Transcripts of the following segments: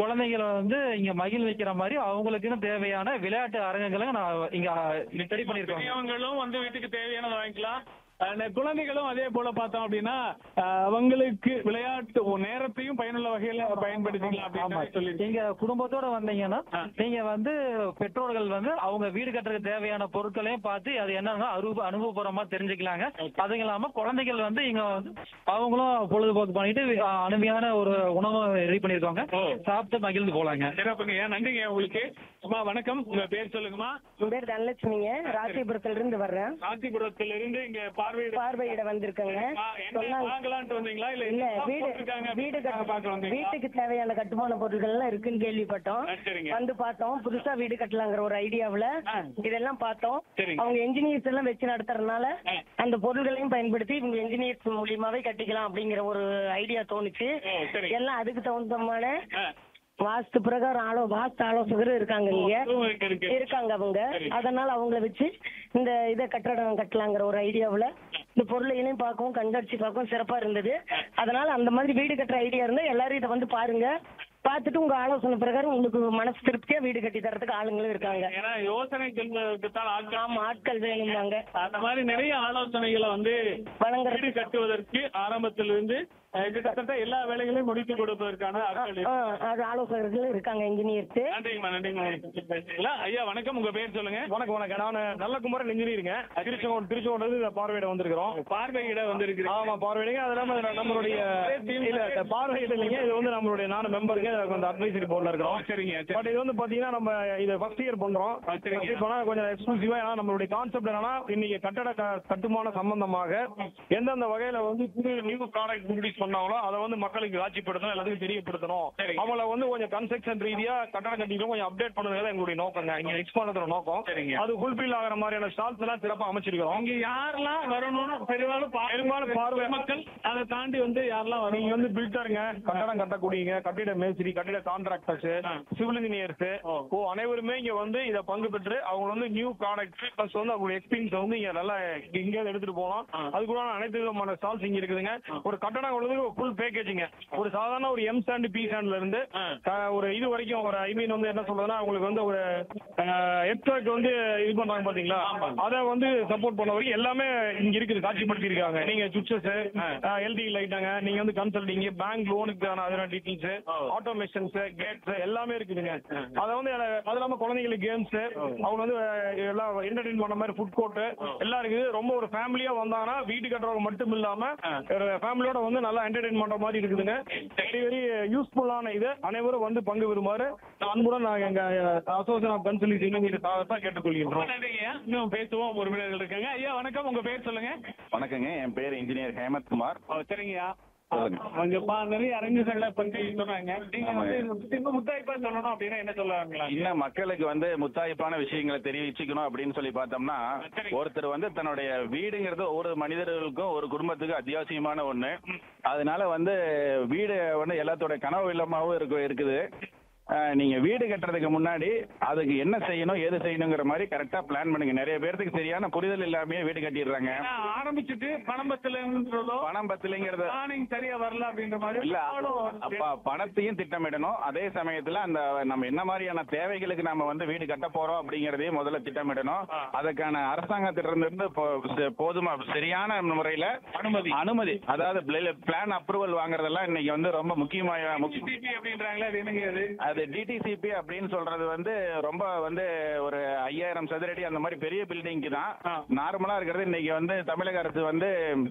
குழந்தைகளை வந்து இங்க மகிழ் வைக்கிற மாதிரி அவங்களுக்குன்னு தேவையான விளையாட்டு அரங்கங்களை நான் இங்க ரெடி பண்ணிருக்கோம் பெரியவங்களும் வந்து வீட்டுக்கு தேவையானதை வாங்கிக்கலாம் அஹ் குழந்தைகளும் அதே போல பார்த்தோம் அப்படின்னா அஹ் அவங்களுக்கு விளையாட்டு நேரத்தையும் பயனுள்ள வகையில பயன்படுத்திக்கலாம் ஆமா அப்படின்னு சொல்லி நீங்க குடும்பத்தோட வந்தீங்கன்னா ஆ. நீங்க வந்து பெற்றோர்கள் வந்து அவங்க வீடு கட்டுறதுக்கு தேவையான பொருட்களையும் பார்த்து அது என்னன்னா அனுபவ அனுபவபூர்வமா தெரிஞ்சுக்கலாங்க அதுவும் இல்லாம குழந்தைகள் வந்து இங்க வந்து அவங்களும் பொழுதுபோக்கு பண்ணிட்டு ஆ, அருமையான ஒரு உணவு ரெடி பண்ணிருக்காங்க ஓ. சாப்பிட்டு மகிழ்ந்து போலாங்க சிறப்புங்க நன்றிங்க உங்களுக்கு அம்மா வணக்கம் உங்க பேர் சொல்லுங்கம்மா என் பேர் தனலட்சுமிங்க ராசிபுரத்துல இருந்து வர்றேன் காஞ்சிபுரத்துல இருந்து இங்க பார்வையிட பார்வையிட வந்திருக்கேங்க ஆ, என்ன சொன்னாங்க வாங்கலான்ட்டு வந்தீங்களா இல்ல இல்ல என்ன வீடு போட்டிருக்காங்க வீடு அப்படின்னு கட்ட பார்க்க வந்தீங்களா வீட்டுக்கு தேவையான கட்டுமான பொருட்கள் எல்லாம் இருக்குன்னு கேள்விப்பட்டோம் ஆ, சரிங்க. வந்து பார்த்தோம் புதுசா வீடு கட்டலாங்கிற ஒரு ஐடியாவுல ஆ. இதெல்லாம் பார்த்தோம் சரிங்க. அவங்க என்ஜினியர்ஸ் எல்லாம் வச்சு நடத்துறதுனால ஆ. அந்த பொருள்களையும் பயன்படுத்தி இவங்க என்ஜினியர்ஸ் மூலியமாவே கட்டிக்கலாம் அப்படிங்கிற ஒரு ஐடியா தோணுச்சு ஓ, சரிங்க. எல்லாம் அதுக்கு தகுந்தமான ஆ, வாஸ்து பிரகாரம் ஆலோ வாஸ்து ஆலோசகரும் இருக்காங்க இங்க அதுவும் இருக்கு, இருக்கு. இருக்காங்க அவங்க சரி. அதனால அவங்கள வச்சு இந்த இதை கட்டடம் கட்டலாங்கிற ஒரு ஐடியாவுல இந்த பொருளையும் பார்க்கவும் கண்காட்சி பார்க்கவும் சிறப்பா இருந்தது அதனால அந்த மாதிரி வீடு கட்டுற ஐடியா இருந்தா எல்லாரும் இதை வந்து பாருங்க பார்த்துட்டு உங்க ஆலோசனை பிரகாரம் உங்களுக்கு மனசு திருப்தியா வீடு கட்டி தரதுக்கு ஆளுங்களும் இருக்காங்க ஏன்னா யோசனை சொல்வதற்குத்தான் ஆட்கள் ஆமா ஆட்கள் வேணும்பாங்க அந்த மாதிரி நிறைய ஆலோசனைகளை வந்து வழங்குறது வீடு கட்டுவதற்கு ஆரம்பத்திலிருந்து அஹ், கிட்டத்தட்ட எல்லா வேலைகளையும் முடித்து கொடுப்பதற்கான ஆட்கள் ஆ, அது ஆலோசகர்கள் இருக்காங்க இன்ஜினியர்ஸ் நன்றிங்கம்மா நன்றிங்கம்மா பேசுறீங்களா ஐயா வணக்கம் உங்க பேர் சொல்லுங்க வணக்கம் வணக்கம் நான் நல்ல குமரன் இன்ஜினியரிங்க திருச்செங்கோடு திருச்செங்கோடு பார்வையிட வந்திருக்கிறோம் பார்வையிட வந்திருக்கு ஆமா பார்வையிடுங்க அது இல்லாம இது நம்மளுடைய இல்ல இந்த பார்வையிட இல்லைங்க இது வந்து நம்மளுடைய நானும் மெம்பருங்க வந்து அட்வைசரி போர்டில் இருக்கிறோம் சரிங்க சரி. பட் இது வந்து பாத்தீங்கன்னா நம்ம இது ஃபர்ஸ்ட் இயர் பண்றோம் ஆ, சரிங்க. First year பண்ணா கொஞ்சம் எக்ஸ்க்ளூசிவா ஏன்னா நம்மளுடைய கான்செப்ட் என்னன்னா இன்னைக்கு கட்டட க- கட்டுமான சம்பந்தமாக எந்தெந்த வகையில வந்து புது நியூ ப்ராடக்ட் இன்ட்ரடியூஸ் பண்ணாங்களோ அதை வந்து மக்களுக்கு காட்சிப்படுத்தணும் எல்லாத்துக்கும் தெரியப்படுத்தணும் சரி. அவங்கள வந்து கொஞ்சம் கன்ஸ்ட்ரக்ஷன் ரீதியா கட்டட கட்டிலும் கொஞ்சம் அப்டேட் பண்ணுறது எங்களுடைய நோக்கங்க இங்க எக்ஸ் பண்ணுற நோக்கம் சரிங்க. அது ஃபுல்ஃபில் ஆகிற மாதிரியான ஸ்டால்ஸ் எல்லாம் சிறப்பா அமைச்சிருக்கிறோம் இங்க யாரெல்லாம் வரணும்னு பெரும்பாலும் பா- பெரும்பாலும் பார்வை- மக்கள் அதை தாண்டி வந்து யாரெல்லாம் நீங்க வரீங்க வந்து பில்டருங்க கட்டடம் கட்டக்கூடியங்க கட்டிட மேஸ்திரி கட்டிட கான்ட்ராக்டர்ஸ் ஆ. சிவில் இன்ஜினியர்ஸ் ஓ. ஓ அனைவருமே இங்க வந்து இத பங்கு பெற்று அவங்க வந்து நியூ ப்ராடக்ட் பிளஸ் வந்து அவங்களுடைய எக்ஸ்பீரியன்ஸ் வந்து இங்க நல்லா இங்க எடுத்துட்டு போகலாம் ஆ. அதுக்குள்ள அனைத்து விதமான ஸ்டால்ஸ் இங்க இருக்குதுங்க ஒரு கட்டடம் உள்ளது ஃபுல் பேக்கேஜிங்க ஒரு சாதாரண ஒரு எம் சாண்ட் பி சாண்ட்ல இருந்து ஆ. க- ஒரு இது வரைக்கும் ஒரு ஐ மீன் வந்து என்ன சொல்றதுன்னா உங்களுக்கு வந்து ஒரு எக்ஸ்ட்ராக் வந்து இது பண்றாங்க பாத்தீங்களா அதை வந்து சப்போர்ட் பண்ண வரைக்கும் எல்லாமே இங்க இருக்குது காட்சிப்படுத்தி இருக்காங்க நீங்க சுவிச்சஸ் எல்டி லைட்டாங்க நீங்க வந்து கன்சல்டிங் பேங்க் லோனுக்கான அதோட டீட்டெயில்ஸ் ஓ. ஆட்டோமேஷன்ஸ் கேட்ஸ் எல்லாமே இருக்குதுங்க அதை வந்து எல- அது இல்லாம குழந்தைங்களுக்கு கேம்ஸ் அவங்க வந்து அஹ், எல்லாம் என்டர்டைன் பண்ண மாதிரி ஃபுட் கோர்ட் எல்லாம் இருக்குது ரொம்ப ஒரு ஃபேமிலியா வந்தாங்கன்னா வீட்டு கட்டுறவங்க மட்டும் இல்லாம ஒரு ஃபேமிலியோட வந்து நல்லா என்டர்டைன் பண்ற மாதிரி இருக்குதுங்க வெரி வெரி யூஸ்ஃபுல்லான இது அனைவரும் வந்து பங்கு பெறுமாறு அன்புடன் நான் எங்க அசோசியேஷன் ஆஃப் கன்சல்டிங் தான் கேட்டுக்கொள்கின்றோம் நன்றிங்க இன்னும் பேசுவோம் உறவினர்கள் இருக்காங்க ஐயா வணக்கம் உங்க பேர் சொல்லுங்க வணக்கங்க என் பேர் இன்ஜினியர் ஹேமத் குமார் ஓ, சரிங்கய்யா சொல்லுங்க. அங்க பா நிறைய அரங்குகளை பத்தி சொன்னாங்க நீங்க ஆமாங்க. வந்து இன்னும் முத்தாய்ப்பா சொல்லணும் அப்படின்னா என்ன சொல்லுவாங்களா இன்னும் மக்களுக்கு வந்து முத்தாய்ப்பான விஷயங்களை தெரிவிச்சுக்கணும் அப்படின்னு சொல்லி பார்த்தோம்னா சரி. ஒருத்தர் வந்து தன்னுடைய வீடுங்கிறது ஒரு மனிதர்களுக்கும் ஒரு குடும்பத்துக்கும் அத்தியாவசியமான ஒண்ணு அதனால வந்து வீடு வந்து எல்லாத்தோட கனவு இல்லமாவும் இருக்கு இருக்குது அஹ், நீங்க வீடு கட்டுறதுக்கு முன்னாடி அதுக்கு என்ன செய்யணும் ஏது செய்யணுங்கிற மாதிரி கரெக்டா பிளான் பண்ணுங்க நிறைய பேர்த்துக்கு சரியான புரிதல் இல்லாமயே வீடு கட்டிடுறாங்க ஏன்னா ஆரம்பிச்சுட்டு பணம் பத்தலன்றதோ பணம் பத்தலைங்கிறது பிளானிங் சரியா வரல அப்படின்ற மாதிரி இல்ல ஆளும் அப்ப பணத்தையும் திட்டமிடணும் அதே சமயத்துல அந்த நம்ம என்ன மாதிரியான தேவைகளுக்கு நாம வந்து வீடு கட்ட போறோம் அப்படிங்கறதையும் முதல்ல திட்டமிடணும் அதுக்கான அரசாங்கத்திலிருந்து இருந்து போ- ச- போதுமா சரியான முறையில அனுமதி. அனுமதி அதாவது பிளான் அப்ரூவல் வாங்குறதெல்லாம் இன்னைக்கு வந்து ரொம்ப முக்கியமான முக்கிய டிபி அப்படின்றாங்களே அது என்னங்க அது அது டிடிசிபி அப்படின்னு சொல்றது வந்து ரொம்ப வந்து ஒரு ஐயாயிரம் சதுரடி அந்த மாதிரி பெரிய பில்டிங்க்கு தான் நார்மலா இருக்கிறது இன்னைக்கு வந்து தமிழக அரசு வந்து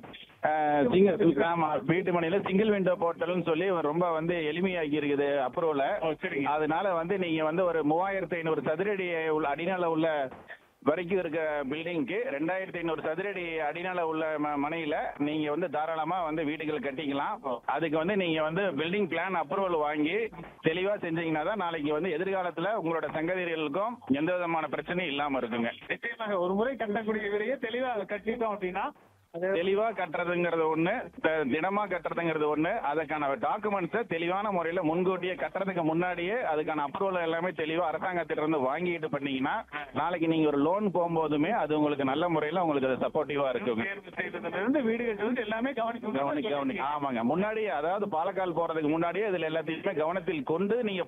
அஹ், சிங்கிள் ஆமா வீட்டு மனையில சிங்கிள் விண்டோ போர்ட்டல்னு சொல்லி ரொம்ப வந்து எளிமையாக்கி இருக்குது அப்ரூவல ஓ, சரிங்க. அதனால வந்து நீங்க வந்து ஒரு மூவாயிரத்தி ஐநூறு சதுரடி உள்ள அடிநாள உள்ள வரைக்கும் இருக்க பில்டிங்க்கு ரெண்டாயிரத்தி ஐநூறு சதுரடி அடிநாள உள்ள ம- மனையில நீங்க வந்து தாராளமா வந்து வீடுகள் கட்டிக்கலாம் அதுக்கு வந்து நீங்க வந்து பில்டிங் பிளான் அப்ரூவல் வாங்கி தெளிவா செஞ்சீங்கன்னா தான் நாளைக்கு வந்து எதிர்காலத்துல உங்களோட சங்கதிகளுக்கும் எந்த விதமான பிரச்சனையும் இல்லாம இருக்குங்க நிச்சயமாக ஒரு முறை கட்டக்கூடிய வீடையே தெளிவா கட்டிட்டோம் அப்படின்னா அது தெளிவா கட்டுறதுங்கிறது ஒண்ணு த- தினமா கட்டுறதுங்கிறது ஒண்ணு அதுக்கான டாக்குமெண்ட்ஸை தெளிவான முறையில முன்கூட்டியே கட்டுறதுக்கு முன்னாடியே அதுக்கான அப்ரூவல் எல்லாமே தெளிவா அரசாங்கத்திட்ட இருந்து வாங்கிட்டு பண்ணீங்கன்னா நாளைக்கு நீங்க ஒரு லோன் போகும்போதுமே அது உங்களுக்கு நல்ல முறையில உங்களுக்கு அது சப்போர்ட்டிவா இருக்குங்க தேர்வு செய்ததுல இருந்து வீடு கட்டுறது எல்லாமே கவனி கவனிக்கணும் கவனி ஆமாங்க முன்னாடி அதாவது பாலக்கால் போறதுக்கு முன்னாடியே இதுல எல்லாத்தையுமே கவனத்தில் கொண்டு நீங்க